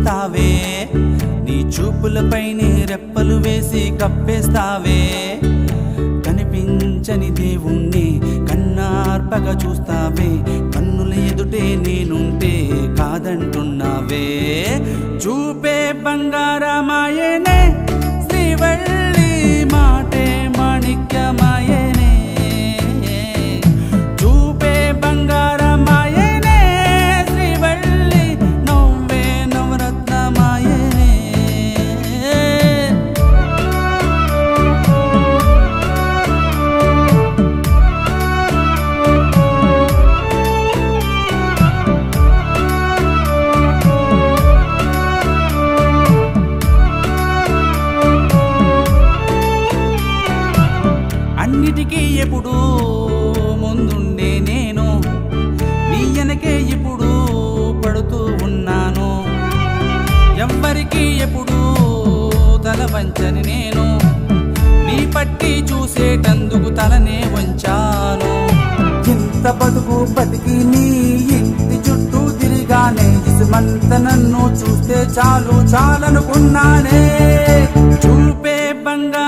చేస్తావే నీ చూపులపైనే రెప్పలు వేసి కప్పేస్తావే కనిపించని దేవుణ్ణి కన్నార్పగా చూస్తావే కన్నుల ఎదుటే నేనుంటే కాదంటున్నావే చూపే బంగారమాయనే శ్రీవల్లి మాటే మాణిక్యమాయనే చూపే బంగారమాయనే శ్రీవల్లి నవ్వే నవరత్నమాయనే అన్నిటికీ ఎప్పుడు ముందుండే నేను నీ వెనకే ఇప్పుడు పడుతూ ఉన్నాను ఎవ్వరికి ఎప్పుడు తల వంచని నేను నీ పట్టి చూసేటందుకు తలనే వంచాను ఇంత బతుకు బతికి నీ ఇంటి చుట్టూ తిరిగానే ఇసుమంత నన్ను చూస్తే చాలు చాలనుకున్నానే చూపే బంగారు